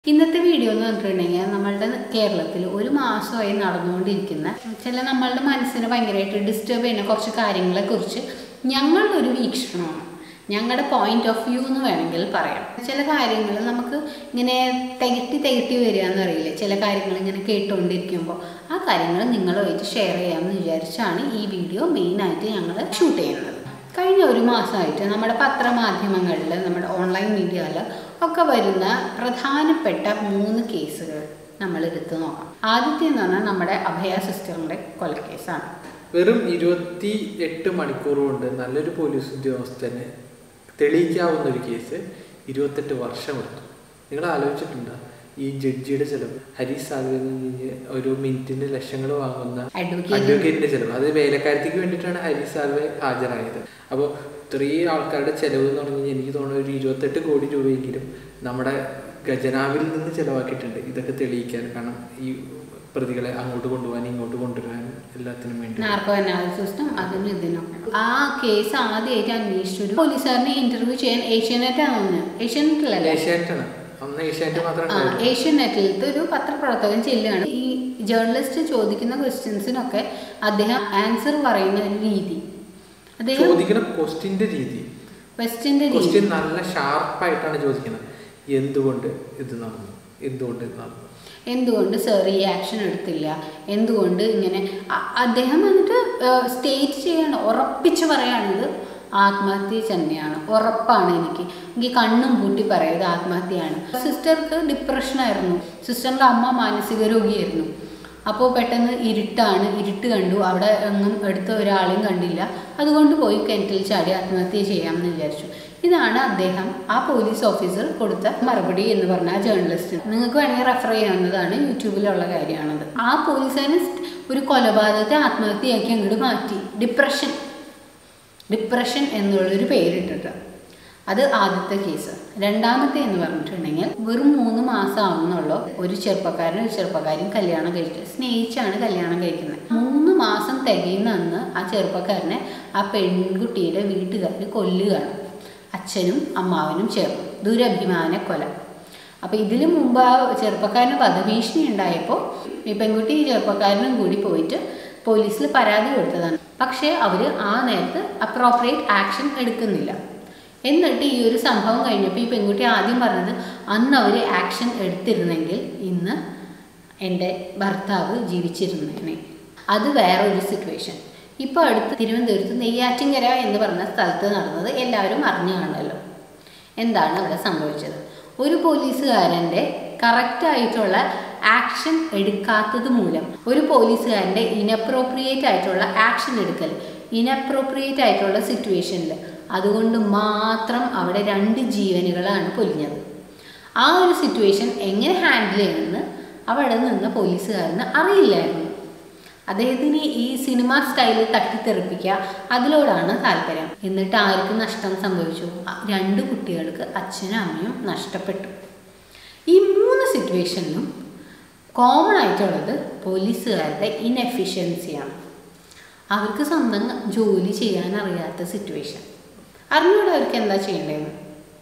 ഇന്നത്തെ വീഡിയോ എന്ന് പറഞ്ഞിട്ടുണ്ടെങ്കിൽ നമ്മളുടെ കേരളത്തിൽ ഒരു മാസമായി നടന്നുകൊണ്ടിരിക്കുന്ന ചില നമ്മളുടെ മനസ്സിനെ ഭയങ്കരമായിട്ട് ഡിസ്റ്റർബ് ചെയ്യുന്ന കുറച്ച് കാര്യങ്ങളെ കുറിച്ച് ഞങ്ങളുടെ ഒരു വീക്ഷണമാണ് ഞങ്ങളുടെ പോയിന്റ് ഓഫ് വ്യൂ എന്ന് വേണമെങ്കിൽ പറയാം ചില കാര്യങ്ങൾ നമുക്ക് ഇങ്ങനെ തികട്ടി തികട്ടി വരിക എന്നറിയില്ലേ ചില കാര്യങ്ങൾ ഇങ്ങനെ കേട്ടുകൊണ്ടിരിക്കുമ്പോൾ ആ കാര്യങ്ങൾ നിങ്ങളുമായിട്ട് ഷെയർ ചെയ്യാമെന്ന് വിചാരിച്ചാണ് ഈ വീഡിയോ മെയിനായിട്ട് ഞങ്ങൾ ഷൂട്ട് ചെയ്യുന്നത് കഴിഞ്ഞ ഒരു മാസമായിട്ട് നമ്മുടെ പത്രമാധ്യമങ്ങളിൽ നമ്മുടെ ഓൺലൈൻ മീഡിയയിൽ ഒക്കെ വരുന്ന പ്രധാനപ്പെട്ട മൂന്ന് കേസുകൾ നമ്മൾ എടുത്തു നോക്കാം ആദ്യത്തെ എന്ന് പറഞ്ഞാൽ നമ്മുടെ അഭയ സിസ്റ്ററിൻ്റെ കൊലക്കേസാണ് വെറും ഇരുപത്തി എട്ട് മണിക്കൂർ കൊണ്ട് നല്ലൊരു പോലീസ് ഉദ്യോഗസ്ഥന് തെളിയിക്കാവുന്ന ഒരു കേസ് ഇരുപത്തെട്ട് വർഷം എടുത്തു നിങ്ങൾ ആലോചിച്ചിട്ടുണ്ടോ ഈ ജഡ്ജിയുടെ ചെലവ് ഹരീഷ് സാൽവിൽ നിന്ന് ഒരു മിനിറ്റിന് ലക്ഷങ്ങൾ വാങ്ങുന്ന അഡ്വക്കേറ്റ് അഡ്വക്കേറ്റിന്റെ ചെലവ് അത് വേലക്കാരത്തേക്ക് വേണ്ടിയിട്ടാണ് ഹരീഷ് സാൽവെ ഹാജരായത് അപ്പോൾ ഇത്രയും ആൾക്കാരുടെ ചെലവ് എന്ന് പറഞ്ഞു കഴിഞ്ഞാൽ എനിക്ക് തോന്നുന്നു ഒരു ഇരുപത്തെട്ട് കോടി രൂപയെങ്കിലും നമ്മുടെ ഖജനാവിൽ നിന്ന് ചെലവാക്കിയിട്ടുണ്ട് ഇതൊക്കെ തെളിയിക്കാൻ കാരണം ഈ പ്രതികളെ അങ്ങോട്ട് കൊണ്ടുപോകാൻ ഇങ്ങോട്ട് കൊണ്ടുവരാൻ എല്ലാത്തിനും വേണ്ടി നാർക്കോ അനാലിസിസ്റ്റും അതിനും ഇതിനും ആ കേസ് ആദ്യമായിട്ട് അന്വേഷിച്ചു ഒരു പോലീസുകാരനെ ഇന്റർവ്യൂ ചെയ്യാൻ ഏഷ്യാനെറ്റ് ആണ് ഏഷ്യാനെറ്റിലല്ലേ ഏഷ്യാനെറ്റാണ് അന്ന് ഏഷ്യാനെറ്റ് മാത്രമേ ആ ഉണ്ടായിരുന്നുള്ളൂ. ഏഷ്യനെറ്റിലത്തെ ഒരു പത്രപ്രവർത്തകൻ ചെല്ലുകയാണ് ഈ ജേർണലിസ്റ്റ് ചോദിക്കുന്ന ക്വസ്റ്റ്യൻസിനൊക്കെ അദ്ദേഹം ആൻസർ പറയുന്ന ഒരു രീതി അദ്ദേഹം ചോദിക്കുന്ന ക്വസ്റ്റിന്റെ രീതി ക്വസ്റ്റ്യന്റെ രീതി ക്വസ്റ്റ്യൻ നല്ല ഷാർപ്പായിട്ടാണ് ചോദിക്കുന്നത് എന്തുകൊണ്ട് ഇത് നടന്നു എന്തുകൊണ്ട് ഇത് നടന്നു എന്തുകൊണ്ട് സർ ഈ ആക്ഷൻ എടുത്തില്ല എന്തുകൊണ്ട് ഇങ്ങനെ അ- അദ്ദേഹം എന്നിട്ട് സ്റ്റേറ്റ് ചെയ്യാണ് ഉറപ്പിച്ച് പറയാണിത് ആത്മഹത്യ തന്നെയാണ് ഉറപ്പാണ് എനിക്ക് എനിക്ക് കണ്ണും പൂട്ടി പറയത് ആത്മഹത്യയാണ് സിസ്റ്റർക്ക് ഡിപ്രഷനായിരുന്നു സിസ്റ്ററിൻ്റെ അമ്മ മാനസിക രോഗിയായിരുന്നു അപ്പോൾ പെട്ടെന്ന് ഇരുട്ടാണ് ഇരുട്ട് കണ്ടു അവിടെ എങ്ങും എടുത്ത ഒരാളെയും കണ്ടില്ല അതുകൊണ്ട് പോയി കിണറ്റിൽ ചാടി ആത്മഹത്യ ചെയ്യാമെന്ന് വിചാരിച്ചു ഇതാണ് അദ്ദേഹം ആ പോലീസ് ഓഫീസർ കൊടുത്ത മറുപടി എന്ന് പറഞ്ഞ ആ ജേർണലിസ്റ്റിന് നിങ്ങൾക്ക് വേണമെങ്കിൽ റെഫർ ചെയ്യാവുന്നതാണ് യൂട്യൂബിലുള്ള കാര്യമാണത് ആ പോലീസുകാരൻ ഒരു കൊലപാതകത്തെ ആത്മഹത്യയാക്കി അങ്ങോട്ട് മാറ്റി ഡിപ്രഷൻ ഡിപ്രഷൻ എന്നുള്ളൊരു പേരിട്ടിട്ട് അത് ആദ്യത്തെ കേസ് രണ്ടാമത്തെ എന്ന് പറഞ്ഞിട്ടുണ്ടെങ്കിൽ വെറും മൂന്ന് മാസം ആവുന്നുള്ളൂ ഒരു ചെറുപ്പക്കാരനും ഒരു ചെറുപ്പക്കാരും കല്യാണം കഴിക്കുക സ്നേഹിച്ചാണ് കല്യാണം കഴിക്കുന്നത് മൂന്ന് മാസം തികയുന്ന അന്ന് ആ ചെറുപ്പക്കാരനെ ആ പെൺകുട്ടിയുടെ വീട്ടുകാർ കൊല്ലുകയാണ് അച്ഛനും അമ്മാവനും ചേർന്ന് ദുരഭിമാന കൊല അപ്പോൾ ഇതിനു മുമ്പ് ആ ചെറുപ്പക്കാരന് വധഭീഷണി ഉണ്ടായപ്പോൾ ഈ പെൺകുട്ടി ഈ ചെറുപ്പക്കാരനും കൂടി പോയിട്ട് പോലീസിൽ പരാതി കൊടുത്തതാണ് പക്ഷേ അവർ ആ നേരത്ത് അപ്രോപ്രിയേറ്റ് ആക്ഷൻ എടുക്കുന്നില്ല എന്നിട്ട് ഈ ഒരു സംഭവം കഴിഞ്ഞപ്പോൾ ഈ പെൺകുട്ടി ആദ്യം പറഞ്ഞത് അന്ന് അവർ ആക്ഷൻ എടുത്തിരുന്നെങ്കിൽ ഇന്ന് എൻ്റെ ഭർത്താവ് ജീവിച്ചിരുന്നേനെ അത് വേറൊരു സിറ്റുവേഷൻ ഇപ്പോൾ അടുത്ത് തിരുവനന്തപുരത്ത് നെയ്യാറ്റിങ്കര എന്ന് പറഞ്ഞ സ്ഥലത്ത് നടന്നത് എല്ലാവരും അറിഞ്ഞു കാണുമല്ലോ എന്താണ് അവിടെ സംഭവിച്ചത് ഒരു പോലീസുകാരൻ്റെ കറക്റ്റായിട്ടുള്ള ആക്ഷൻ എടുക്കാത്തത് മൂലം ഒരു പോലീസുകാരൻ്റെ ഇനപ്രോപ്രിയേറ്റ് ആയിട്ടുള്ള ആക്ഷൻ എടുക്കൽ ഇനപ്രോപ്രിയേറ്റ് ആയിട്ടുള്ള സിറ്റുവേഷനിൽ അതുകൊണ്ട് മാത്രം അവിടെ രണ്ട് ജീവനുകളാണ് പൊലിഞ്ഞത് ആ ഒരു സിറ്റുവേഷൻ എങ്ങനെ ഹാൻഡിൽ ചെയ്യണമെന്ന് അവിടെ നിന്ന് പോലീസുകാരന് അറിയില്ലായിരുന്നു അദ്ദേഹത്തിന് ഈ സിനിമ സ്റ്റൈലിൽ തട്ടിത്തെറിപ്പിക്കുക അതിലോടാണ് താല്പര്യം എന്നിട്ട് ആർക്ക് നഷ്ടം സംഭവിച്ചു അ- രണ്ട് കുട്ടികൾക്ക് അച്ഛനും അമ്മയും നഷ്ടപ്പെട്ടു ഈ മൂന്ന് സിറ്റുവേഷനിലും കോമൺ ആയിട്ടുള്ളത് പോലീസുകാരുടെ ഇൻഎഫിഷ്യൻസിയാണ് അവർക്ക് സ്വന്തം ജോലി ചെയ്യാൻ അറിയാത്ത സിറ്റുവേഷൻ അറിഞ്ഞൂടെ അവർക്ക് എന്താ ചെയ്യേണ്ടതെന്ന്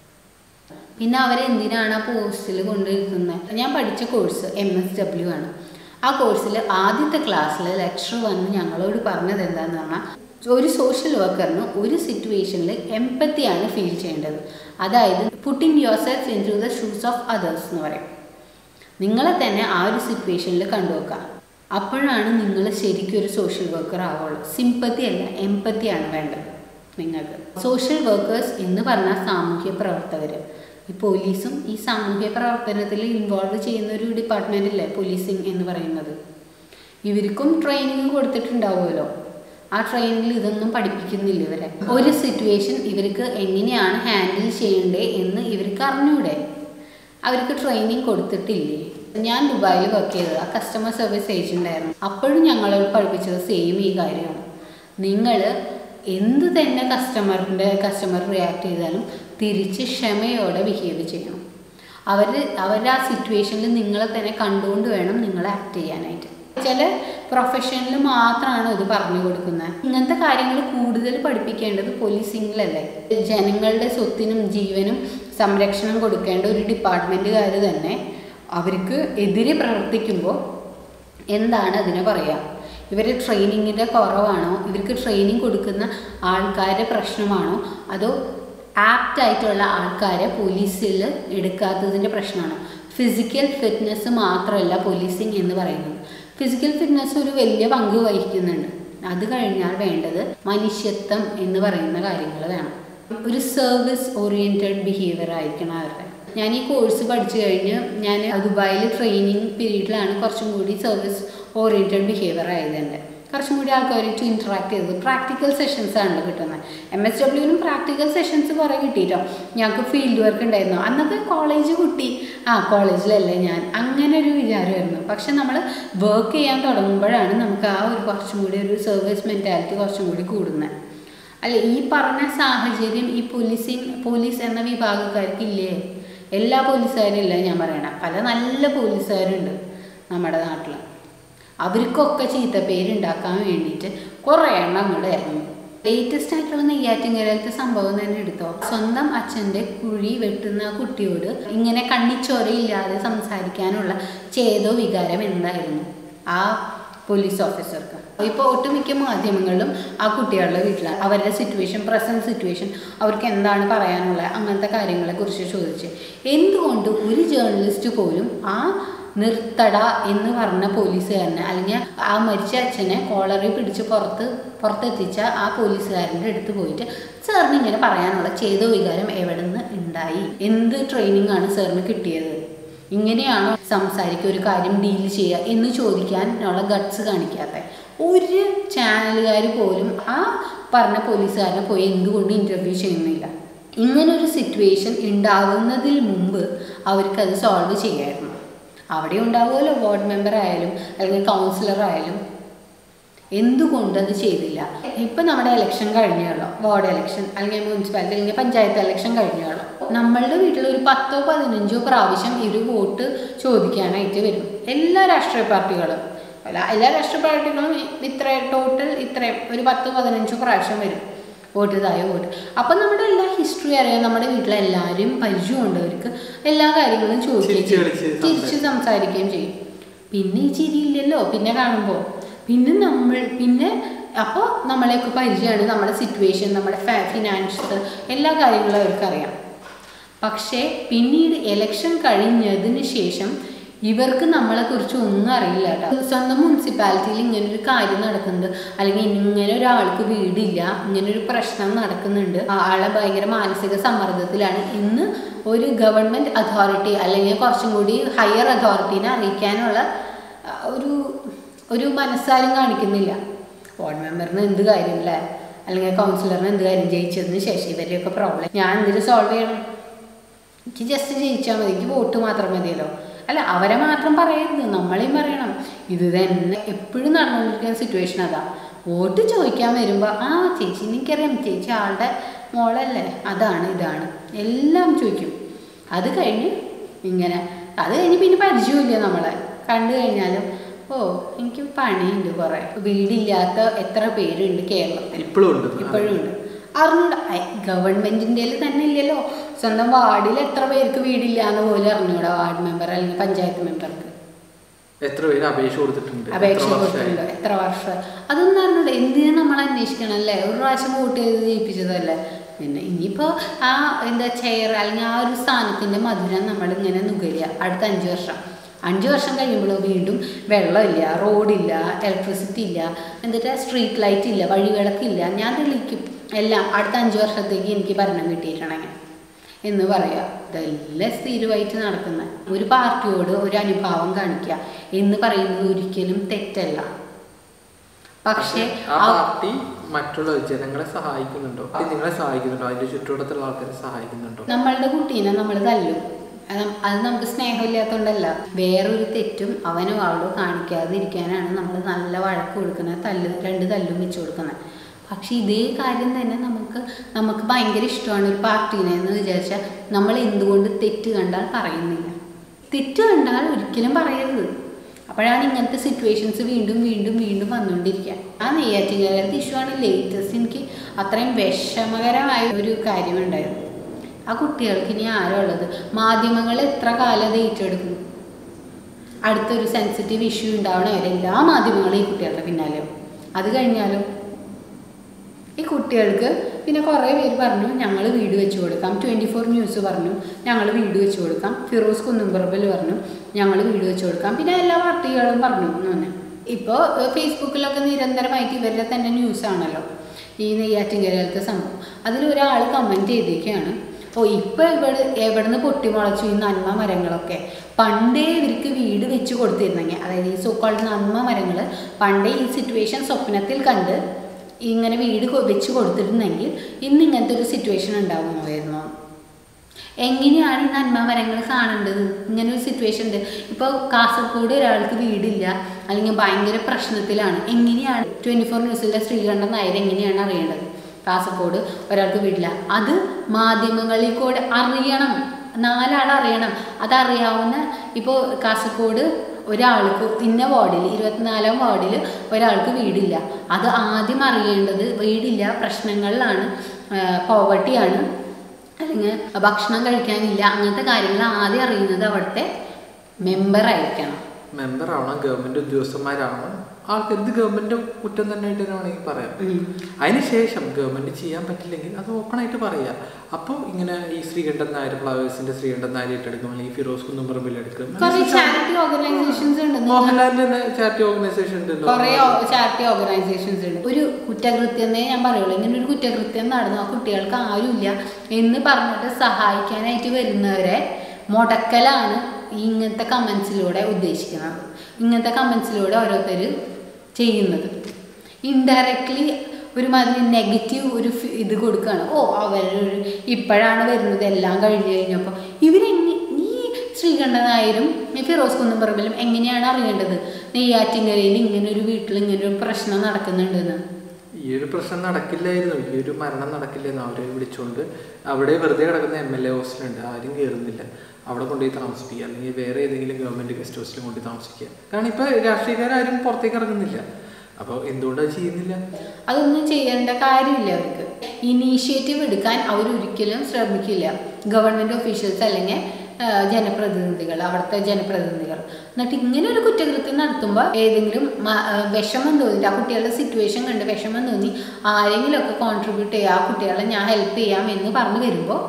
പിന്നെ അവരെ എന്തിനാണ് ആ പോസ്റ്റിൽ കൊണ്ടിരുത്തുന്നത് ഞാൻ പഠിച്ച കോഴ്സ് എം എസ് ഡബ്ല്യു ആണ് ആ കോഴ്സിൽ ആദ്യത്തെ ക്ലാസ്സിൽ ലെക്ചർ വന്ന് ഞങ്ങളോട് പറഞ്ഞത് എന്താന്ന് പറഞ്ഞാൽ ഒരു സോഷ്യൽ വർക്കറിന് ഒരു സിറ്റുവേഷനിൽ എംപത്തിയാണ് ഫീൽ ചെയ്യേണ്ടത് അതായത് putting yourself into the shoes of others എന്ന് പറയും നിങ്ങളെ തന്നെ ആ ഒരു സിറ്റുവേഷനിൽ കണ്ടുവെക്കുക അപ്പോഴാണ് നിങ്ങൾ ശരിക്കും ഒരു സോഷ്യൽ വർക്കർ ആവുള്ളൂ സിമ്പത്തി അല്ല എംപത്തിയാണ് വേണ്ടത് നിങ്ങൾക്ക് സോഷ്യൽ വർക്കേഴ്സ് എന്ന് പറഞ്ഞ സാമൂഹ്യ പ്രവർത്തകർ ഈ പോലീസും ഈ സാമൂഹ്യ പ്രവർത്തനത്തിൽ ഇൻവോൾവ് ചെയ്യുന്ന ഒരു ഡിപ്പാർട്ട്മെൻ്റ് അല്ലേ പോലീസിങ് എന്ന് പറയുന്നത് ഇവർക്കും ട്രെയിനിങ് കൊടുത്തിട്ടുണ്ടാവുമല്ലോ ആ ട്രെയിനിൽ ഇതൊന്നും പഠിപ്പിക്കുന്നില്ല ഇവരെ ഒരു സിറ്റുവേഷൻ ഇവർക്ക് എങ്ങനെയാണ് ഹാൻഡിൽ ചെയ്യേണ്ടത് എന്ന് ഇവർക്ക് അറിഞ്ഞൂടെ അവർക്ക് ട്രെയിനിങ് കൊടുത്തിട്ടില്ലേ ഞാൻ ദുബായിൽ വർക്ക് ചെയ്തത് ആ കസ്റ്റമർ സർവീസ് ഏജൻ്റ് ആയിരുന്നു അപ്പോഴും ഞങ്ങളോട് പഠിപ്പിച്ചത് സെയിം ഈ കാര്യമാണ് നിങ്ങൾ എന്ത് തന്നെ കസ്റ്റമറിൻ്റെ കസ്റ്റമർ റിയാക്ട് ചെയ്താലും തിരിച്ച് ക്ഷമയോടെ ബിഹേവ് ചെയ്യണം അവർ അവരുടെ ആ സിറ്റുവേഷനിൽ നിങ്ങളെ തന്നെ കണ്ടുകൊണ്ട് വേണം നിങ്ങൾ ആക്ട് ചെയ്യാനായിട്ട് ചില പ്രൊഫഷനിൽ മാത്രമാണ് ഇത് പറഞ്ഞു കൊടുക്കുന്നത് ഇങ്ങനത്തെ കാര്യങ്ങൾ കൂടുതൽ പഠിപ്പിക്കേണ്ടത് പോലീസിങ്ങിലല്ലേ ജനങ്ങളുടെ സ്വത്തിനും ജീവനും സംരക്ഷണം കൊടുക്കേണ്ട ഒരു ഡിപ്പാർട്ട്മെൻറ്റുകാർ തന്നെ അവർക്ക് എതിരെ പ്രവർത്തിക്കുമ്പോൾ എന്താണ് അതിനെ പറയുക ഇവരെ ട്രെയിനിങ്ങിൻ്റെ കുറവാണോ ഇവർക്ക് ട്രെയിനിങ് കൊടുക്കുന്ന ആൾക്കാരുടെ പ്രശ്നമാണോ അതോ ആപ്റ്റ് ആയിട്ടുള്ള ആൾക്കാരെ പോലീസിൽ എടുക്കാത്തതിൻ്റെ പ്രശ്നമാണോ ഫിസിക്കൽ ഫിറ്റ്നസ് മാത്രമല്ല പോലീസിങ് എന്ന് പറയുന്നത് ഫിസിക്കൽ ഫിറ്റ്നസ് ഒരു വലിയ പങ്ക് വഹിക്കുന്നുണ്ട് അത് കഴിഞ്ഞാൽ വേണ്ടത് മനുഷ്യത്വം എന്ന് പറയുന്ന കാര്യങ്ങൾ വേണം ഒരു സർവീസ് ഓറിയൻറ്റഡ് ബിഹേവിയർ ആയിരിക്കണം അവരുടെ ഞാൻ ഈ കോഴ്സ് പഠിച്ചു കഴിഞ്ഞ് ഞാൻ ദുബായിൽ ട്രെയിനിങ് പീരീഡിലാണ് കുറച്ചും കൂടി സർവീസ് ഓറിയൻറ്റഡ് ബിഹേവിയർ ആയത് എൻ്റെ കുറച്ചും കൂടി ആൾക്കാരായിട്ട് ഇൻട്രാക്ട് ചെയ്തത് പ്രാക്ടിക്കൽ സെഷൻസ് ആണല്ലോ കിട്ടുന്നത് എം എസ് ഡബ്ല്യുവിനും പ്രാക്ടിക്കൽ സെഷൻസ് കുറേ കിട്ടിയിട്ടോ ഞങ്ങൾക്ക് ഫീൽഡ് വർക്ക് ഉണ്ടായിരുന്നു അന്നൊക്കെ കോളേജ് കുട്ടി ആ കോളേജിലല്ലേ ഞാൻ അങ്ങനെ ഒരു വിചാരമായിരുന്നു പക്ഷെ നമ്മൾ വർക്ക് ചെയ്യാൻ തുടങ്ങുമ്പോഴാണ് നമുക്ക് ആ ഒരു കുറച്ചും കൂടി ഒരു സർവീസ് മെൻറ്റാലിറ്റി കുറച്ചും കൂടി കൂടുന്നത് അല്ല ഈ പറഞ്ഞ സാഹചര്യം ഈ പോലീസിങ് പോലീസ് എന്ന വിഭാഗക്കാർക്ക് ഇല്ലേ എല്ലാ പോലീസുകാരും ഇല്ല ഞാൻ പറയണ പല നല്ല പോലീസുകാരുണ്ട് നമ്മുടെ നാട്ടിൽ അവർക്കൊക്കെ ചീത്ത പേരുണ്ടാക്കാൻ വേണ്ടിയിട്ട് കുറേ എണ്ണം അങ്ങോട്ട് ഇറങ്ങി ലേറ്റസ്റ്റ് ആയിട്ടുള്ള നെയ്യാറ്റിൻകരയിലത്തെ സംഭവം തന്നെ എടുത്തോ സ്വന്തം അച്ഛൻ്റെ കുഴി വെട്ടുന്ന ആ കുട്ടിയോട് ഇങ്ങനെ കണ്ണിച്ചോരയില്ലാതെ സംസാരിക്കാനുള്ള ചേതോ വികാരം എന്തായിരുന്നു ആ പോലീസ് ഓഫീസർക്ക് ഇപ്പോൾ ഒട്ടുമിക്ക മാധ്യമങ്ങളിലും ആ കുട്ടികളുടെ വീട്ടിലാണ് അവരുടെ സിറ്റുവേഷൻ പ്രസൻറ്റ് സിറ്റുവേഷൻ അവർക്ക് എന്താണ് പറയാനുള്ളത് അങ്ങനത്തെ കാര്യങ്ങളെക്കുറിച്ച് ചോദിച്ച് എന്തുകൊണ്ട് ഒരു ജേർണലിസ്റ്റ് പോലും ആ നിർത്തട എന്ന് പറഞ്ഞ പോലീസുകാരനെ അല്ലെങ്കിൽ ആ മരിച്ച അച്ഛനെ കോളറിൽ പിടിച്ച് പുറത്ത് പുറത്തെത്തിച്ച ആ പോലീസുകാരൻ്റെ അടുത്ത് പോയിട്ട് സാറിന് ഇങ്ങനെ പറയാനുള്ള ചേതോ വികാരം എവിടെ നിന്ന് ഉണ്ടായി എന്ത് ട്രെയിനിങ് ആണ് സാറിന് കിട്ടിയത് ഇങ്ങനെയാണോ സംസാരിക്കുക ഒരു കാര്യം ഡീൽ ചെയ്യുക എന്ന് ചോദിക്കാനുള്ള ഗട്ട്സ് കാണിക്കാത്ത ഒരു ചാനലുകാർ പോലും ആ പറഞ്ഞ പോലീസുകാരനെ പോയി എന്തുകൊണ്ട് ഇൻ്റർവ്യൂ ചെയ്യുന്നില്ല ഇങ്ങനൊരു സിറ്റുവേഷൻ ഉണ്ടാകുന്നതിൽ മുമ്പ് അവർക്കത് സോൾവ് ചെയ്യായിരുന്നു അവിടെ ഉണ്ടാവുമല്ലോ വാർഡ് മെമ്പർ ആയാലും അല്ലെങ്കിൽ കൗൺസിലർ ആയാലും എന്തുകൊണ്ട് അത് ചെയ്തില്ല ഇപ്പം നമ്മുടെ ഇലക്ഷൻ കഴിഞ്ഞുള്ളൂ വാർഡ് ഇലക്ഷൻ അല്ലെങ്കിൽ മുനിസിപ്പാലിറ്റി അല്ലെങ്കിൽ പഞ്ചായത്ത് ഇലക്ഷൻ കഴിഞ്ഞുള്ളൂ നമ്മളുടെ വീട്ടിൽ ഒരു പത്തോ പതിനഞ്ചോ പ്രാവശ്യം ഇവർ വോട്ട് ചോദിക്കാനായിട്ട് വരും എല്ലാ രാഷ്ട്രീയ പാർട്ടികളും അല്ല എല്ലാ രാഷ്ട്രീയ പാർട്ടികളും ഇത്ര ടോട്ടൽ ഇത്രയും ഒരു പത്തോ പതിനഞ്ചോ പ്രാവശ്യം വരും വോട്ട് ഇതായോ വോട്ട് അപ്പം നമ്മുടെ എല്ലാ ഹിസ്റ്ററി അറിയാം നമ്മുടെ വീട്ടിലെ എല്ലാവരും പരിചയമുണ്ട് അവർക്ക് എല്ലാ കാര്യങ്ങളും ചോദിക്കുകയും ചിരിച്ച് ചെയ്യും കളിച്ച് തിരിച്ച് സംസാരിക്കുകയും ചെയ്യും പിന്നെ ഈ ചിരിയില്ലല്ലോ പിന്നെ കാണുമ്പോൾ പിന്നെ നമ്മൾ പിന്നെ അപ്പോൾ നമ്മളെയൊക്കെ പരിചയമാണ് നമ്മുടെ സിറ്റുവേഷൻ നമ്മുടെ ഫിനാൻഷ്യസ് എല്ലാ കാര്യങ്ങളും അവർക്കറിയാം പക്ഷേ പിന്നീട് എലക്ഷൻ കഴിഞ്ഞതിന് ശേഷം ഇവർക്ക് നമ്മളെക്കുറിച്ച് ഒന്നും അറിയില്ല കേട്ടോ സ്വന്തം മുനിസിപ്പാലിറ്റിയിൽ ഇങ്ങനെ ഒരു കാര്യം നടക്കുന്നുണ്ട് അല്ലെങ്കിൽ ഇങ്ങനെ ഒരാൾക്ക് വീടില്ല ഇങ്ങനെ ഒരു പ്രശ്നം നടക്കുന്നുണ്ട് ആ ആളെ ഭയങ്കര മാനസിക സമ്മർദ്ദത്തിലാണ് ഇന്ന് ഒരു ഗവൺമെൻറ് അതോറിറ്റി അല്ലെങ്കിൽ കുറച്ചും കൂടി ഹയർ അതോറിറ്റീനെ അറിയിക്കാനുള്ള ആ, ഒരു ഒരു മനസ്സാരും കാണിക്കുന്നില്ല വാർഡ് മെമ്പറിന് എന്ത് കാര്യം അല്ലേ അല്ലെങ്കിൽ കൗൺസിലറിന് എന്ത് കാര്യം ജയിച്ചതിന് ശേഷം ഇവരെയൊക്കെ പ്രോബ്ലം ഞാൻ എന്തിനു സോൾവ് ചെയ്യണം എനിക്ക് ജസ്റ്റ് ജയിച്ചാൽ മതി എനിക്ക് വോട്ട് മാത്രം മതിയല്ലോ അല്ല അവരെ മാത്രം പറയരുത് നമ്മളെയും പറയണം ഇത് തന്നെ എപ്പോഴും നടന്നുകൊണ്ടിരിക്കുന്ന സിറ്റുവേഷൻ അതാ വോട്ട് ചോദിക്കാൻ വരുമ്പോൾ ആ ചേച്ചി എനിക്കറിയാം ചേച്ചി ആളുടെ മോളല്ലേ അതാണ് ഇതാണ് എല്ലാം ചോദിക്കും അത് കഴിഞ്ഞ് ഇങ്ങനെ അത് കഴിഞ്ഞ് പിന്നെ പരിചയമില്ല നമ്മളെ കണ്ടു കഴിഞ്ഞാലും ഓ എനിക്ക് പണിയുണ്ട് കുറേ വീടില്ലാത്ത എത്ര പേരുണ്ട് കേരളത്തിൽ ഇപ്പോഴും ഉണ്ട് ഇപ്പോഴും ഉണ്ട് അറിഞ്ഞൂട ഗവൺമെന്റിൻ്റെ തന്നെ ഇല്ലല്ലോ സ്വന്തം വാർഡിൽ എത്ര പേർക്ക് വീടില്ല എന്ന് പോലും അറിഞ്ഞൂടാ വാർഡ് മെമ്പർ അല്ലെങ്കിൽ പഞ്ചായത്ത് മെമ്പർക്ക് എത്ര പേര് അപേക്ഷ കൊടുത്തിട്ടുണ്ട് അപേക്ഷ എത്ര വർഷമായി? കൊടുത്തിട്ടുണ്ടോ എത്ര വർഷം അതൊന്നും അറിഞ്ഞൂടെ എന്തിനു നമ്മൾ അന്വേഷിക്കണം അല്ലേ ഒരു പ്രാവശ്യം വോട്ട് ചെയ്ത് ജയിപ്പിച്ചതല്ലേ പിന്നെ ഇനിയിപ്പോൾ ആ എന്താ ചെയർ അല്ലെങ്കിൽ ആ ഒരു സ്ഥാനത്തിൻ്റെ മധുരം നമ്മൾ ഇങ്ങനെ നുകരുക അടുത്ത അഞ്ച് വർഷം അഞ്ച് വർഷം കഴിയുമ്പോൾ വീണ്ടും വെള്ളമില്ല റോഡില്ല ഇലക്ട്രിസിറ്റി ഇല്ല എന്നിട്ട് സ്ട്രീറ്റ് ലൈറ്റ് ഇല്ല വഴിവിളക്കില്ല ഞാൻ തെളിയിക്കും എല്ലാം അടുത്ത അഞ്ച് വർഷത്തേക്ക് എനിക്ക് ഭരണം കിട്ടിയിട്ടുണ്ടെങ്കിൽ എന്ന് പറയാം ഇതെല്ലാം സ്ഥിരമായിട്ട് നടക്കുന്ന ഒരു പാർട്ടിയോട് ഒരു അനുഭാവം കാണിക്കുക എന്ന് പറയുന്നത് ഒരിക്കലും തെറ്റല്ല പക്ഷേ ആ ആ- പാർട്ടി മറ്റുള്ള ജനങ്ങളെ സഹായിക്കുന്നുണ്ടോ അത് നിങ്ങളെ സഹായിക്കുന്നുണ്ടോ അതിന്റെ ചുറ്റുവട്ടത്തുള്ള ആൾക്കാരെ സഹായിക്കുന്നുണ്ടോ നമ്മളുടെ കുട്ടീനെ നമ്മൾ തല്ലും അത് അത് നമുക്ക് സ്നേഹമില്ലാത്തതുകൊണ്ടല്ല വേറൊരു തെറ്റും അവനോ അവളോ കാണിക്കാതിരിക്കാനാണ് നമ്മൾ നല്ല വഴക്ക് കൊടുക്കുന്നത് തല്ല് രണ്ട് തല്ലും വെച്ച് കൊടുക്കുന്നത് പക്ഷെ ഇതേ കാര്യം തന്നെ നമുക്ക് നമുക്ക് ഭയങ്കര ഇഷ്ടമാണ് ഒരു പാർട്ടീനെ എന്ന് വിചാരിച്ചാൽ നമ്മൾ എന്തുകൊണ്ട് തെറ്റ് കണ്ടാൽ പറയുന്നില്ല തെറ്റ് കണ്ടാൽ ഒരിക്കലും പറയരുത് അപ്പോഴാണ് ഇങ്ങനത്തെ സിറ്റുവേഷൻസ് വീണ്ടും വീണ്ടും വീണ്ടും വന്നുകൊണ്ടിരിക്കുക ആ നെയ്യാറ്റിൻകരത്തെ ഇഷ്യൂ ആണ് ലേറ്റസ്റ്റ് എനിക്ക് അത്രയും വിഷമകരമായ ഒരു കാര്യമുണ്ടായിരുന്നു ആ കുട്ടികൾക്ക് ഇനി ആരാ ഉള്ളത് മാധ്യമങ്ങൾ എത്ര കാലം അത് ഏറ്റെടുക്കും അടുത്തൊരു സെൻസിറ്റീവ് ഇഷ്യൂ ഉണ്ടാവണ വരെ എല്ലാ മാധ്യമങ്ങളും ഈ കുട്ടികളുടെ പിന്നാലെ അത് കഴിഞ്ഞാലും ഈ കുട്ടികൾക്ക് പിന്നെ കുറേ പേര് പറഞ്ഞു ഞങ്ങൾ വീട് വെച്ച് കൊടുക്കാം ട്വൻറ്റി ഫോർ ന്യൂസ് പറഞ്ഞു ഞങ്ങൾ വീട് വെച്ച് കൊടുക്കാം ഫിറോസ് കുന്നുംപറമ്പിൽ പറഞ്ഞു ഞങ്ങൾ വീട് വെച്ച് കൊടുക്കാം പിന്നെ എല്ലാ പാർട്ടികളും പറഞ്ഞു എന്ന് പറഞ്ഞു ഇപ്പോൾ ഫേസ്ബുക്കിലൊക്കെ നിരന്തരമായിട്ട് ഇവരുടെ തന്നെ ന്യൂസ് ആണല്ലോ ഈ നെയ്യാറ്റിൻകരയിലത്തെ സംഭവം അതിലൊരാൾ കമൻറ്റ് ചെയ്തേക്കാണ് ഓ ഇപ്പോൾ ഇവിടെ എവിടുന്ന് പൊട്ടിമുളച്ചു ഈ നന്മ മരങ്ങളൊക്കെ പണ്ടേ ഇവർക്ക് വീട് വെച്ച് കൊടുത്തിരുന്നെങ്കിൽ അതായത് ഈ സോക്കോൾഡ് നന്മ മരങ്ങൾ പണ്ടേ ഈ സിറ്റുവേഷൻ സ്വപ്നത്തിൽ കണ്ട് ഇങ്ങനെ വീട് കൊ- വെച്ച് കൊടുത്തിരുന്നെങ്കിൽ ഇന്ന് ഇങ്ങനത്തെ ഒരു സിറ്റുവേഷൻ ഉണ്ടാകുമായിരുന്നു എങ്ങനെയാണ് ഈ നന്മ മരങ്ങൾ കാണേണ്ടത് ഇങ്ങനെ ഒരു സിറ്റുവേഷൻ ഉണ്ട് ഇപ്പോൾ കാസർഗോഡ് ഒരാൾക്ക് വീടില്ല അല്ലെങ്കിൽ ഭയങ്കര പ്രശ്നത്തിലാണ് എങ്ങനെയാണ് ട്വൻറ്റി ഫോർ ന്യൂസിലെ ശ്രീകണ്ഠൻ നായർ എങ്ങനെയാണ് അറിയേണ്ടത് കാസർഗോഡ് ഒരാൾക്ക് വീടില്ല അത് മാധ്യമങ്ങളിൽ കൂടെ അറിയണം നാലാൾ അറിയണം അതറിയാവുന്ന ഇപ്പോൾ കാസർഗോഡ് ഒരാൾക്ക് ഇന്ന വാർഡിൽ ഇരുപത്തിനാലാം വാർഡിൽ ഒരാൾക്ക് വീടില്ല അത് ആദ്യം അറിയേണ്ടത് വീടില്ല പ്രശ്നങ്ങളിലാണ് പോവർട്ടിയാണ് അല്ലെങ്കിൽ ഭക്ഷണം കഴിക്കാനില്ല അങ്ങനത്തെ കാര്യങ്ങൾ ആദ്യം അറിയുന്നത് അവിടുത്തെ മെമ്പർ ആയിരിക്കണം മെമ്പർ ആവണം ഗവൺമെന്റ് ഉദ്യോഗസ്ഥന്മാരാവണം ആൾക്ക് എന്ത് ഗവൺമെന്റ് കുറ്റം തന്നെ ആയിട്ട് തന്നെ വേണമെങ്കിൽ പറയാം അതിനുശേഷം ഗവൺമെന്റ് ചെയ്യാൻ പറ്റില്ലെങ്കിൽ അത് ഓപ്പൺ ആയിട്ട് പറയാം അപ്പോൾ ഇങ്ങനെ ഈ ശ്രീകണ്ഠൻ നായർ ഫ്ലവേഴ്സിന്റെ ശ്രീകണ്ഠൻ നായർ ഏറ്റെടുക്കും അല്ലെങ്കിൽ ഫിറോസ് കുന്നുംപറമ്പിൽ എടുക്കും കുറെ ചാരിറ്റി ഓർഗനൈസേഷൻസ് ഉണ്ട് നിങ്ങൾ മോഹൻലാലിന്റെ തന്നെ ചാരിറ്റി ഓർഗനൈസേഷൻ ഉണ്ടല്ലോ കുറേ ചാരിറ്റി ഓർഗനൈസേഷൻസ് ഉണ്ട് ഒരു കുറ്റകൃത്യം എന്നേ ഞാൻ പറയുള്ളൂ ഇങ്ങനെ ഒരു കുറ്റകൃത്യം നടന്നു ആ കുട്ടികൾക്ക് ആരുമില്ല എന്ന് പറഞ്ഞിട്ട് സഹായിക്കാനായിട്ട് വരുന്നവരെ മുടക്കലാണ് ഈ ഇങ്ങനത്തെ കമൻസിലൂടെ ഉദ്ദേശിക്കുന്നത് ഇങ്ങനത്തെ കമൻസിലൂടെ ഓരോരുത്തർ ചെയ്യുന്നത് ഇൻഡയറക്ട്ലി ഒരുമാതിരി നെഗറ്റീവ് ഒരു ഫി- ഇത് കൊടുക്കുകയാണ് ഓ അവരൊരു ഇപ്പോഴാണ് വരുന്നത് എല്ലാം കഴിഞ്ഞ് കഴിഞ്ഞപ്പോൾ ഇവരെങ്ങനെ ഈ ശ്രീകണ്ഠൻ നായരും ഈ ഫിറോസ് കുന്നുംപറമ്പിലും എങ്ങനെയാണ് അറിയേണ്ടത് നെയ്യാറ്റിൻകരയിൽ ഇങ്ങനെ ഒരു വീട്ടിൽ ഇങ്ങനെ ഒരു പ്രശ്നം നടക്കുന്നുണ്ടെന്ന് ഈ ഒരു പ്രശ്നം നടക്കില്ലായിരുന്നു ഈ ഒരു മരണം നടക്കില്ലായിരുന്നു അവരെ വിളിച്ചുകൊണ്ട് അവിടെ വെറുതെ കിടക്കുന്ന എം എൽ എ ഹോസ്റ്റലുണ്ട് ആരും കയറുന്നില്ല അവിടെ കൊണ്ടുപോയി താമസിപ്പിക്കുക അല്ലെങ്കിൽ വേറെ ഏതെങ്കിലും ഗവൺമെന്റ് ഗസ്റ്റ് ഹോസ്റ്റലിൽ കൊണ്ടുപോയി താമസിക്കുക കാരണം ഇപ്പൊ രാഷ്ട്രീയക്കാരും പുറത്തേക്ക് ഇറങ്ങുന്നില്ല അപ്പോൾ എന്തുകൊണ്ടത് ചെയ്യുന്നില്ല അതൊന്നും ചെയ്യേണ്ട കാര്യമില്ല അവർക്ക് ഇനീഷ്യേറ്റീവ് എടുക്കാൻ അവരൊരിക്കലും ശ്രമിക്കില്ല ഗവൺമെൻറ് ഒഫീഷ്യൽസ് അല്ലെങ്കിൽ ആ, ജനപ്രതിനിധികൾ അവിടുത്തെ ജനപ്രതിനിധികൾ എന്നിട്ട് ഇങ്ങനെ ഒരു കുറ്റകൃത്യം നടത്തുമ്പോൾ ഏതെങ്കിലും മ- ആ, വിഷമം തോന്നിയിട്ട് ആ കുട്ടികളുടെ സിറ്റുവേഷൻ കണ്ട് വിഷമം തോന്നി ആരെങ്കിലുമൊക്കെ കോൺട്രിബ്യൂട്ട് ചെയ്യുക ആ കുട്ടികളെ ഞാൻ ഹെൽപ്പ് ചെയ്യാം എന്ന് പറഞ്ഞു വരുമ്പോൾ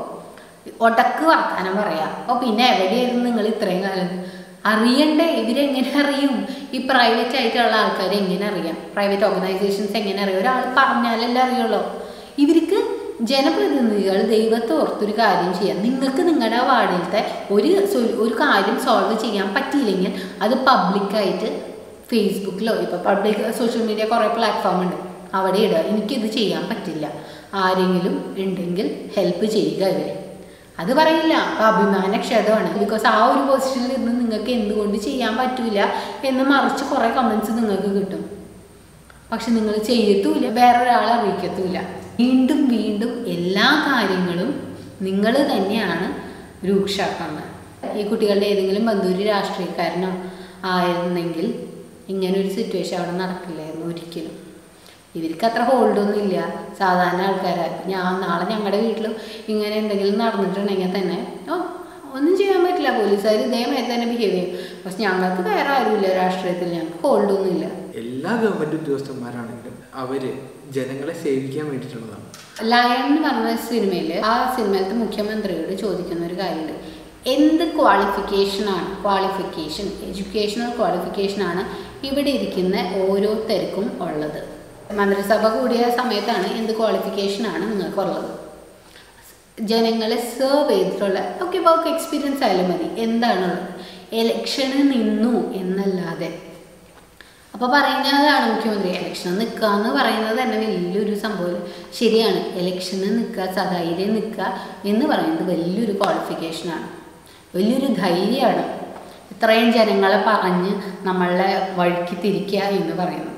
ഒടക്ക് വർത്താനം പറയാം അപ്പോൾ പിന്നെ എവിടെയായിരുന്നു നിങ്ങൾ ഇത്രയും കാലം അറിയണ്ടേ ഇവരെങ്ങനെ അറിയും ഈ പ്രൈവറ്റ് ആയിട്ടുള്ള ആൾക്കാരെ എങ്ങനെ അറിയാം പ്രൈവറ്റ് ഓർഗനൈസേഷൻസ് എങ്ങനെ അറിയാം ഒരാൾ പറഞ്ഞാലല്ലേ അറിയുള്ളൂ ഇവർക്ക് ജനപ്രതിനിധികൾ ദൈവത്തെ ഓർത്തൊരു കാര്യം ചെയ്യാം നിങ്ങൾക്ക് നിങ്ങളുടെ വാർഡിലത്തെ ഒരു സൊ- ഒരു കാര്യം സോൾവ് ചെയ്യാൻ പറ്റിയില്ലെങ്കിൽ അത് പബ്ലിക്കായിട്ട് ഫേസ്ബുക്കിലോ ഇപ്പോൾ പബ്ലിക് സോഷ്യൽ മീഡിയ കുറേ പ്ലാറ്റ്ഫോം ഉണ്ട് അവിടെ ഇടുക എനിക്കിത് ചെയ്യാൻ പറ്റില്ല ആരെങ്കിലും ഉണ്ടെങ്കിൽ ഹെൽപ്പ് ചെയ്യുക ഇവരെ അത് പറയില്ല അപ്പൊ അഭിമാനക്ഷതമാണ് ബിക്കോസ് ആ ഒരു പൊസിഷനിൽ ഇരുന്ന് നിങ്ങൾക്ക് എന്തുകൊണ്ട് ചെയ്യാൻ പറ്റൂല എന്ന് മറിച്ച് കുറേ കമൻസ് നിങ്ങൾക്ക് കിട്ടും പക്ഷെ നിങ്ങൾ ചെയ്യത്തുമില്ല വേറൊരാളെ അറിയിക്കത്തുമില്ല വീണ്ടും വീണ്ടും എല്ലാ കാര്യങ്ങളും നിങ്ങൾ തന്നെയാണ് രൂക്ഷാക്കുന്നത് ഈ കുട്ടികളുടെ ഏതെങ്കിലും ബന്ധുര് രാഷ്ട്രീയക്കാരനോ ആയിരുന്നെങ്കിൽ ഇങ്ങനെ ഒരു സിറ്റുവേഷൻ അവിടെ നടക്കില്ലായിരുന്നു ഒരിക്കലും ഇവർക്ക് അത്ര ഹോൾഡൊന്നും ഇല്ല സാധാരണ ആൾക്കാരാണ് ഞാൻ നാളെ ഞങ്ങളുടെ വീട്ടിലും ഇങ്ങനെ എന്തെങ്കിലും നടന്നിട്ടുണ്ടെങ്കിൽ തന്നെ ഓ ഒന്നും ചെയ്യാൻ പറ്റില്ല പോലീസുകാർ ഇതേമാതിരി തന്നെ ബിഹേവ് ചെയ്യും പക്ഷെ ഞങ്ങൾക്ക് വേറെ ആരുമില്ല രാഷ്ട്രീയത്തിൽ ഞങ്ങൾക്ക് ഹോൾഡൊന്നും ഇല്ല എല്ലാ ഗവൺമെന്റ് ഉദ്യോഗസ്ഥന്മാരാണെങ്കിലും അവര് ജനങ്ങളെ സേവിക്കാൻ വേണ്ടിയിട്ടുള്ളതാണ് ലയൺ എന്ന് പറഞ്ഞ സിനിമയിൽ ആ സിനിമയിലത്തെ മുഖ്യമന്ത്രിയോട് ചോദിക്കുന്ന ഒരു കാര്യമുണ്ട് എന്ത് ക്വാളിഫിക്കേഷനാണ് ക്വാളിഫിക്കേഷൻ എഡ്യൂക്കേഷണൽ ക്വാളിഫിക്കേഷനാണ് ഇവിടെ ഇരിക്കുന്ന ഓരോരുത്തർക്കും ഉള്ളത് മന്ത്രിസഭ കൂടിയ സമയത്താണ് എന്ത് ക്വാളിഫിക്കേഷനാണ് നിങ്ങൾക്കുള്ളത് ജനങ്ങളെ സെർവ് ചെയ്തിട്ടുള്ള ഓക്കെ വർക്ക് എക്സ്പീരിയൻസ് ആയാലും മതി എന്താണുള്ളത് എലക്ഷന് നിന്നു എന്നല്ലാതെ അപ്പോൾ പറയുന്നതാണ് മുഖ്യമന്ത്രി ഇലക്ഷന് നിൽക്കുക എന്ന് പറയുന്നത് തന്നെ വലിയൊരു സംഭവം ശരിയാണ് ഇലക്ഷന് നിൽക്കുക സധൈര്യം നിൽക്കുക എന്ന് പറയുന്നത് വലിയൊരു ക്വാളിഫിക്കേഷനാണ് വലിയൊരു ധൈര്യമാണ് ഇത്രയും ജനങ്ങളെ പറഞ്ഞ് നമ്മളെ വഴിക്ക് തിരിക്കുക എന്ന് പറയുന്നത്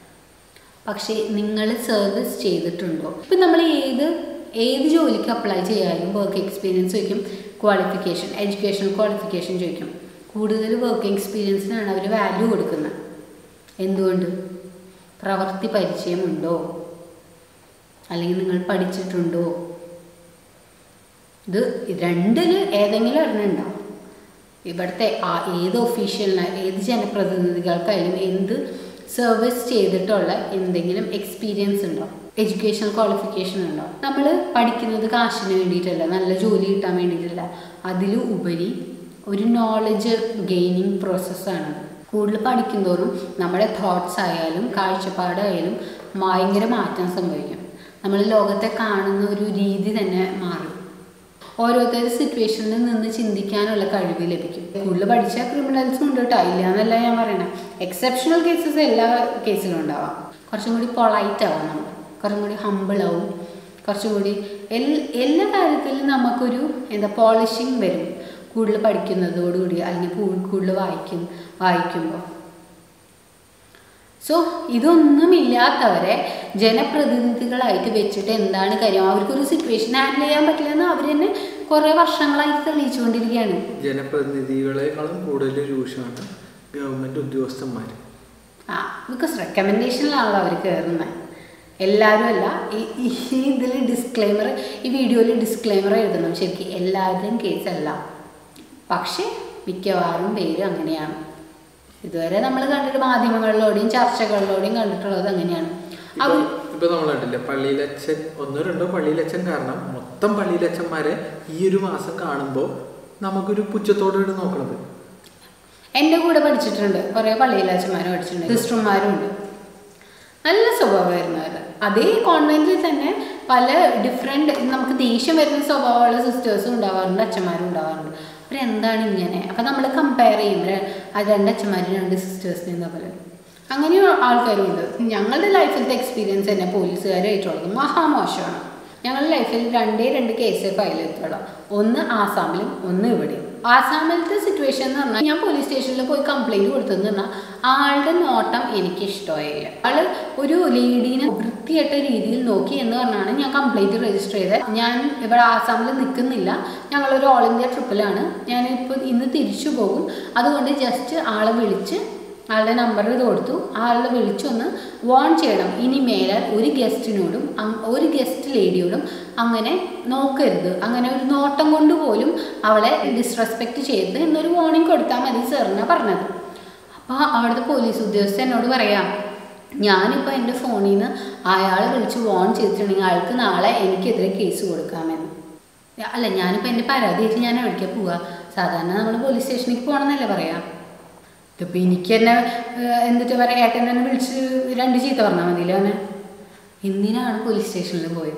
പക്ഷേ നിങ്ങൾ സർവീസ് ചെയ്തിട്ടുണ്ടോ ഇപ്പം നമ്മൾ ഏത് ഏത് ജോലിക്ക് അപ്ലൈ ചെയ്യാനും വർക്ക് എക്സ്പീരിയൻസ് ചോദിക്കും ക്വാളിഫിക്കേഷൻ എഡ്യൂക്കേഷണൽ ക്വാളിഫിക്കേഷൻ ചോദിക്കും കൂടുതൽ വർക്ക് എക്സ്പീരിയൻസിനാണ് അവർ വാല്യൂ കൊടുക്കുന്നത് എന്തുകൊണ്ട് പ്രവൃത്തി പരിചയമുണ്ടോ അല്ലെങ്കിൽ നിങ്ങൾ പഠിച്ചിട്ടുണ്ടോ ഇത് രണ്ടിൽ ഏതെങ്കിലും ഒരെണ്ണം ഉണ്ടാവും ഇവിടുത്തെ ആ ഏത് ഒഫീഷ്യലിന് ഏത് ജനപ്രതിനിധികൾക്കായാലും എന്ത് സർവീസ് ചെയ്തിട്ടുള്ള എന്തെങ്കിലും എക്സ്പീരിയൻസ് ഉണ്ടോ എഡ്യൂക്കേഷണൽ ക്വാളിഫിക്കേഷൻ ഉണ്ടോ നമ്മൾ പഠിക്കുന്നത് കാശിന് വേണ്ടിയിട്ടല്ല നല്ല ജോലി കിട്ടാൻ വേണ്ടിയിട്ടല്ല അതിൽ ഉപരി ഒരു നോളജ് ഗെയിനിങ് പ്രോസസ്സാണ് കൂടുതൽ പഠിക്കുന്തോറും നമ്മുടെ തോട്ട്സ് ആയാലും കാഴ്ചപ്പാടായാലും ഭയങ്കര മാറ്റം സംഭവിക്കും നമ്മൾ ലോകത്തെ കാണുന്ന ഒരു രീതി തന്നെ മാറും ഓരോരുത്തരുടെ സിറ്റുവേഷനിൽ നിന്ന് ചിന്തിക്കാനുള്ള കഴിവ് ലഭിക്കും കൂടുതൽ പഠിച്ച ക്രിമിനൽസും ഉണ്ട് കേട്ടോ ഇല്ല എന്നല്ല ഞാൻ പറയണേ എക്സെപ്ഷണൽ കേസസ് എല്ലാ കേസിലും ഉണ്ടാവാം കുറച്ചും കൂടി പൊളൈറ്റ് ആവാം നമ്മൾ കുറച്ചും കൂടി ഹമ്പിൾ ആവും കുറച്ചും കൂടി എൽ എല്ലാ കാര്യത്തിലും നമുക്കൊരു എന്താ പോളിഷിങ് വരും കൂടുതൽ പഠിക്കുന്നതോടുകൂടി അല്ലെങ്കിൽ കൂ- കൂടുതൽ വായിക്കും വായിക്കുമ്പോൾ സോ ഇതൊന്നുമില്ലാത്തവരെ ജനപ്രതിനിധികളായിട്ട് വെച്ചിട്ട് എന്താണ് കാര്യം അവർക്കൊരു സിറ്റുവേഷൻ ഹാൻഡിൽ ചെയ്യാൻ പറ്റില്ലെന്ന് അവർ തന്നെ കുറേ വർഷങ്ങളായിട്ട് തെളിയിച്ചുകൊണ്ടിരിക്കുകയാണ് ജനപ്രതിനിധികളെക്കാളും കൂടുതൽ രൂക്ഷമാണ് ഗവൺമെന്റ് ഉദ്യോഗസ്ഥന്മാർ ആ ബിക്കോസ് റെക്കമെൻഡേഷനിലാണല്ലോ അവർ കയറുന്നത് എല്ലാവരും അല്ല ഈ ഈ ഇതിൽ ഡിസ്ക്ലെയിമർ ഈ വീഡിയോയിൽ ഡിസ്ക്ലെയിമർ എഴുതണം ശരിക്കും എല്ലാവരുടെയും കേസല്ല പക്ഷേ മിക്കവാറും പേര് അങ്ങനെയാണ് ഇതുവരെ നമ്മൾ കണ്ടിട്ട് മാധ്യമങ്ങളിലൂടെയും ചർച്ചകളിലൂടെയും കണ്ടിട്ടുള്ളത് അങ്ങനെയാണ് അവർ ഇപ്പൊ നമ്മൾ കണ്ടില്ലേ പള്ളിയിലച്ഛൻ ഒന്നോ രണ്ടോ പള്ളിയിലച്ഛൻ കാരണം മൊത്തം പള്ളിയിലച്ഛന്മാരെ ഈ ഒരു മാസം കാണുമ്പോൾ നമുക്കൊരു പുച്ഛത്തോടെ നോക്കണത് എൻ്റെ കൂടെ പഠിച്ചിട്ടുണ്ട് കുറേ പള്ളിയിലച്ചന്മാരും പഠിച്ചിട്ടുണ്ട് സിസ്റ്റർമാരും ഉണ്ട് നല്ല സ്വഭാവമായിരുന്നു അവർ അതേ കോൺവെന്റിൽ തന്നെ പല ഡിഫറെൻറ്റ് നമുക്ക് ദേഷ്യം വരുന്ന സ്വഭാവമുള്ള സിസ്റ്റേഴ്സും ഉണ്ടാവാറുണ്ട് അച്ഛന്മാരും ഉണ്ടാവാറുണ്ട് അവരെന്താണ് ഇങ്ങനെ അപ്പം നമ്മൾ കമ്പയർ ചെയ്യുമ്പോൾ ആ രണ്ട് അച്ഛന്മാരും രണ്ട് സിസ്റ്റേഴ്സിനെയും തമ്മിൽ അങ്ങനെ ആൾക്കാരും ഉണ്ട് ഞങ്ങളുടെ ലൈഫിലത്തെ എക്സ്പീരിയൻസ് തന്നെ പോലീസുകാരായിട്ടുള്ളത് മഹാമോശമാണ് ഞങ്ങളുടെ ലൈഫിൽ രണ്ടേ രണ്ട് കേസ് ഫയൽ ചെയ്തിട്ടുള്ളൂ ഒന്ന് ആസാമിലും ഒന്ന് ഇവിടെയും ആസാമിലത്തെ സിറ്റുവേഷൻ എന്ന് പറഞ്ഞാൽ ഞാൻ പോലീസ് സ്റ്റേഷനിൽ പോയി കംപ്ലൈൻറ്റ് കൊടുത്തതെന്ന് പറഞ്ഞാൽ ആളുടെ നോട്ടം എനിക്ക് ഇഷ്ടമായില്ല ആള് ഒരു ലേഡീനെ വൃത്തിയായിട്ട രീതിയിൽ നോക്കി എന്ന് പറഞ്ഞാണ് ഞാൻ കംപ്ലൈൻറ്റ് രജിസ്റ്റർ ചെയ്തത് ഞാൻ ഇവിടെ ആസാമിൽ നിൽക്കുന്നില്ല ഞങ്ങളൊരു ഓൾ ഇന്ത്യ ട്രിപ്പിലാണ് ഞാനിപ്പോൾ ഇന്ന് തിരിച്ചു പോകും അതുകൊണ്ട് ജസ്റ്റ് ആളെ വിളിച്ച് ആളുടെ നമ്പർ ഇത് കൊടുത്തു ആളുടെ വിളിച്ചൊന്ന് വാൺ ചെയ്യണം ഇനി മേലാൽ ഒരു ഗസ്റ്റിനോടും അങ്- ഒരു ഗസ്റ്റ് ലേഡിയോടും അങ്ങനെ നോക്കരുത് അങ്ങനെ ഒരു നോട്ടം കൊണ്ട് പോലും അവളെ ഡിസ്റെസ്പെക്റ്റ് ചെയ്യരുത് എന്നൊരു വാർണിംഗ് കൊടുത്താൽ മതി സാറിനാണ് പറഞ്ഞത് അപ്പോൾ അവിടുത്തെ പോലീസ് ഉദ്യോഗസ്ഥൻ എന്നോട് പറയാം ഞാനിപ്പോൾ എൻ്റെ ഫോണിൽ നിന്ന് അയാളെ വിളിച്ച് വാൺ ചെയ്തിട്ടുണ്ടെങ്കിൽ അയാൾക്ക് നാളെ എനിക്കെതിരെ കേസ് കൊടുക്കാമെന്ന് അല്ല ഞാനിപ്പോൾ എൻ്റെ പരാതിയായിട്ട് ഞാൻ എവിടേക്കാണ് പോവുക സാധാരണ നമ്മൾ പോലീസ് സ്റ്റേഷനിലേക്ക് പോകണമെന്നല്ലേ പറയാം ഇതിപ്പോൾ എനിക്ക് തന്നെ ഏഹ്, എന്നിട്ട് പറയാം ഏട്ടൻ തന്നെ വിളിച്ച് രണ്ട് ചീത്ത പറഞ്ഞാൽ മതിയല്ലോ അവനെ എന്തിനാണ് പോലീസ് സ്റ്റേഷനിൽ പോയത്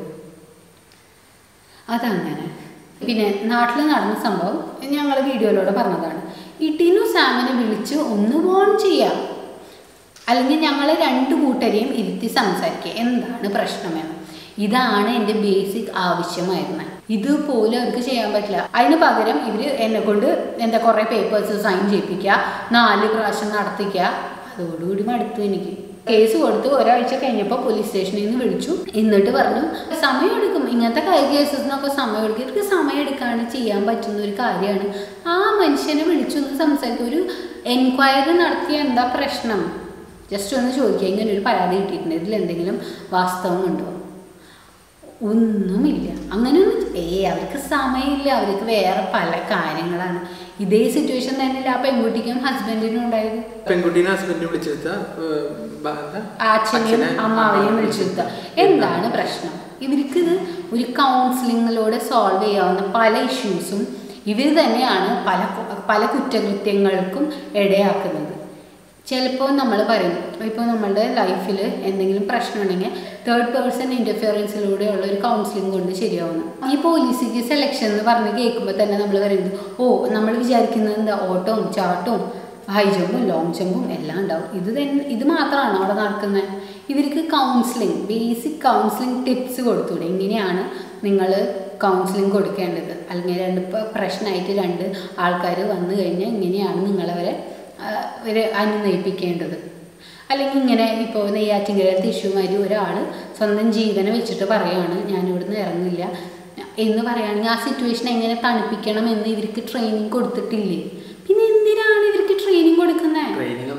അതങ്ങനെ പിന്നെ നാട്ടിൽ നടന്ന സംഭവം ഞങ്ങൾ വീഡിയോയിലൂടെ പറഞ്ഞതാണ് ഇട്ടിനു സാമിനെ വിളിച്ച് ഒന്ന് വോൺ ചെയ്യാം അല്ലെങ്കിൽ ഞങ്ങൾ രണ്ട് കൂട്ടരെയും ഇരുത്തി സംസാരിക്കുക എന്താണ് പ്രശ്നമെന്ന് ഇതാണ് എൻ്റെ ബേസിക് ആവശ്യമായിരുന്നത് ഇതുപോലും അവർക്ക് ചെയ്യാൻ പറ്റില്ല അതിന് പകരം ഇവർ എന്നെ കൊണ്ട് എന്താ കുറേ പേപ്പേഴ്സ് സൈൻ ചെയ്യിപ്പിക്കുക നാല് പ്രാവശ്യം നടത്തിക്കുക അതോടുകൂടി മടുത്തു എനിക്ക് കേസ് കൊടുത്ത് ഒരാഴ്ച കഴിഞ്ഞപ്പോൾ പോലീസ് സ്റ്റേഷനിൽ നിന്ന് വിളിച്ചു എന്നിട്ട് പറഞ്ഞു സമയമെടുക്കും ഇങ്ങനത്തെ കേസസിനൊക്കെ സമയമെടുക്കും ഇവർക്ക് സമയമെടുക്കാണ്ട് ചെയ്യാൻ പറ്റുന്ന ഒരു കാര്യമാണ് ആ മനുഷ്യനെ വിളിച്ചൊന്ന് സംസാരിക്കുക ഒരു എൻക്വയറി നടത്തിയ എന്താ പ്രശ്നം ജസ്റ്റ് ഒന്ന് ചോദിക്കുക ഇങ്ങനെ ഒരു പരാതി കിട്ടിയിട്ടുണ്ട് ഇതിൽ എന്തെങ്കിലും വാസ്തവമുണ്ടോ ഒന്നുമില്ല അങ്ങനെയൊന്നും ഏ അവർക്ക് സമയമില്ല അവർക്ക് വേറെ പല കാര്യങ്ങളാണ് ഇതേ സിറ്റുവേഷൻ തന്നെയല്ല ആ പെൺകുട്ടിക്കും ഹസ്ബൻഡിനും ഉണ്ടായത് പെൺകുട്ടീനെ ഹസ്ബൻഡിനെ വിളിച്ചെടുത്ത ഏഹ്, ബ- എന്താ? അച്ഛനെയും അച്ഛനെ അമ്മാവനെയും വിളിച്ചെടുത്ത എന്താണ് പ്രശ്നം ഇവർക്ക് ഇത് ഒരു കൗൺസിലിങ്ങിലൂടെ സോൾവ് ചെയ്യാവുന്ന പല ഇഷ്യൂസും ഇവർ തന്നെയാണ് പല കു- പല കുറ്റകൃത്യങ്ങൾക്കും ഇടയാക്കുന്നത് ചിലപ്പോൾ നമ്മൾ പറയും ഇപ്പോൾ നമ്മളുടെ ലൈഫിൽ എന്തെങ്കിലും പ്രശ്നം ഉണ്ടെങ്കിൽ തേർഡ് പേഴ്സൺ ഇൻ്റർഫിയറൻസിലൂടെയുള്ള ഒരു കൗൺസിലിംഗ് കൊണ്ട് ശരിയാവുന്നു ഈ പോലീസിക്ക് സെലക്ഷൻ എന്ന് പറഞ്ഞ് കേൾക്കുമ്പോൾ തന്നെ നമ്മൾ പറയുന്നത് ഓ നമ്മൾ വിചാരിക്കുന്നത് എന്താ ഓട്ടവും ചാട്ടവും ഹൈ ജമ്പും ലോങ് ജമ്പും എല്ലാം ഉണ്ടാവും ഇത് തന്നെ ഇത് മാത്രമാണോ അവിടെ നടക്കുന്നത് ഇവർക്ക് കൗൺസിലിംഗ് ബേസിക് കൗൺസിലിംഗ് ടിപ്സ് കൊടുത്തൂടെ ഇങ്ങനെയാണ് നിങ്ങൾ കൗൺസിലിംഗ് കൊടുക്കേണ്ടത് അല്ലെങ്കിൽ രണ്ട് ഇപ്പോൾ പ്രശ്നമായിട്ട് രണ്ട് ആൾക്കാർ വന്നു കഴിഞ്ഞാൽ ഇങ്ങനെയാണ് നിങ്ങളവരെ ആ, ഒരു അനുനയിപ്പിക്കേണ്ടത് അല്ലെങ്കിൽ ഇങ്ങനെ ഇപ്പോൾ നെയ്യാറ്റിൻകര തിശുമാരി ഒരാൾ സ്വന്തം ജീവനെ വെച്ചിട്ട് പറയുകയാണ് ഞാൻ ഇവിടുന്ന് ഇറങ്ങില്ല എന്ന് പറയുകയാണെങ്കിൽ ആ സിറ്റുവേഷൻ എങ്ങനെ തണുപ്പിക്കണം എന്ന് ഇവർക്ക് ട്രെയിനിങ് കൊടുത്തിട്ടില്ലേ പിന്നെ എന്തിനാണ് ഇവർക്ക് ട്രെയിനിങ് കൊടുക്കുന്നത് ട്രെയിനിങ് ഒന്നും ഉണ്ടോ സോ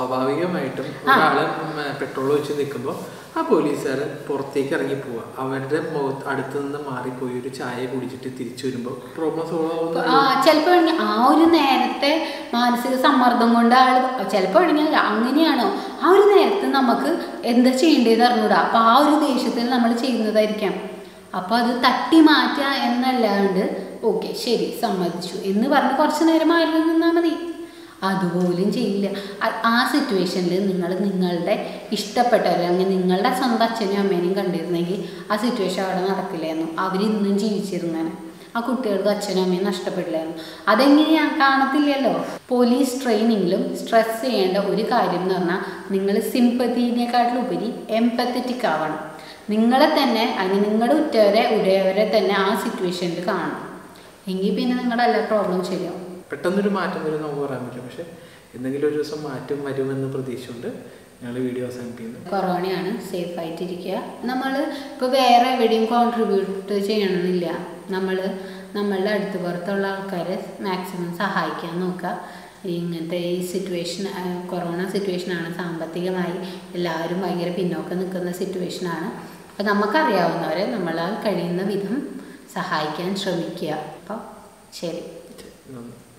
സ്വാഭാവികമായിട്ടും ആ. ഒരാള് പെട്രോൾ ഒഴിച്ച് നിൽക്കുമ്പോൾ ആ പോലീസുകാരൻ പുറത്തേക്ക് ഇറങ്ങി പോവുക അവരുടെ മുഖത്ത് അടുത്ത് നിന്ന് മാറിപ്പോയി ഒരു ചായ കുടിച്ചിട്ട് തിരിച്ചു വരുമ്പോൾ പ്രോബ്ലം സോൾവ് ആവുന്ന ആ ചിലപ്പോൾ ആ ഒരു നേരത്തെ മാനസിക സമ്മർദ്ദം കൊണ്ട് ആൾ ചിലപ്പോൾ ആണെങ്കിൽ അങ്ങനെയാണോ ആ ഒരു നേരത്ത് നമുക്ക് എന്താ ചെയ്യേണ്ടതെന്ന് അറിഞ്ഞൂടാ അപ്പം ആ ഒരു ദേഷ്യത്തിൽ നമ്മൾ ചെയ്യുന്നതായിരിക്കാം അപ്പോൾ അത് തട്ടി മാറ്റുക എന്നല്ലാണ്ട് ഓക്കെ ശരി സമ്മതിച്ചു എന്ന് പറഞ്ഞ് കുറച്ച് നേരം മാറി നിന്നാൽ മതി അതുപോലും ചെയ്യില്ല ആ- ആ സിറ്റുവേഷനിൽ നിങ്ങൾ നിങ്ങളുടെ ഇഷ്ടപ്പെട്ടവർ അല്ലെങ്കിൽ നിങ്ങളുടെ സ്വന്തം അച്ഛനും അമ്മേനെയും കണ്ടിരുന്നെങ്കിൽ ആ സിറ്റുവേഷൻ അവിടെ നടക്കില്ലായിരുന്നു അവരിന്നും ജീവിച്ചിരുന്നേനെ ആ കുട്ടികൾക്ക് അച്ഛനും അമ്മയും നഷ്ടപ്പെടില്ലായിരുന്നു അതെങ്ങനെയാ കാണത്തില്ലല്ലോ പോലീസ് ട്രെയിനിങ്ങിലും സ്ട്രെസ് ചെയ്യേണ്ട ഒരു കാര്യം എന്ന് പറഞ്ഞാൽ നിങ്ങൾ സിമ്പതിനെക്കാട്ടിലുപരി എംപത്തറ്റിക് ആവണം നിങ്ങളെ തന്നെ അല്ലെങ്കിൽ നിങ്ങളുടെ ഉറ്റവരെ ഉടയവരെ തന്നെ ആ സിറ്റുവേഷനിൽ കാണണം എങ്കിൽ പിന്നെ നിങ്ങളുടെ എല്ലാ പ്രോബ്ലം ശരിയാവും പെട്ടെന്നൊരു മാറ്റം വരും നമുക്ക് പറയാൻ പറ്റില്ല പക്ഷെ എന്തെങ്കിലും ഒരു ദിവസം മാറ്റം വരുമെന്ന് പ്രതീക്ഷയുണ്ട് ഞങ്ങൾ വീഡിയോ അവസാനിപ്പിക്കുന്നു കൊറോണയാണ് സേഫ് ആയിട്ടിരിക്കുക നമ്മൾ ഇപ്പോൾ വേറെ എവിടെയും കോൺട്രിബ്യൂട്ട് ചെയ്യണമെന്നില്ല നമ്മൾ നമ്മളുടെ അടുത്ത് പുറത്തുള്ള ആൾക്കാരെ മാക്സിമം സഹായിക്കാൻ നോക്കുക ഇങ്ങനത്തെ ഈ സിറ്റുവേഷൻ കൊറോണ സിറ്റുവേഷനാണ് സാമ്പത്തികമായി എല്ലാവരും ഭയങ്കര പിന്നോക്കം നിൽക്കുന്ന സിറ്റുവേഷനാണ് അപ്പോൾ നമുക്കറിയാവുന്നവരെ നമ്മളാൽ കഴിയുന്ന വിധം സഹായിക്കാൻ ശ്രമിക്കുക അപ്പോൾ ശരി നന്ദി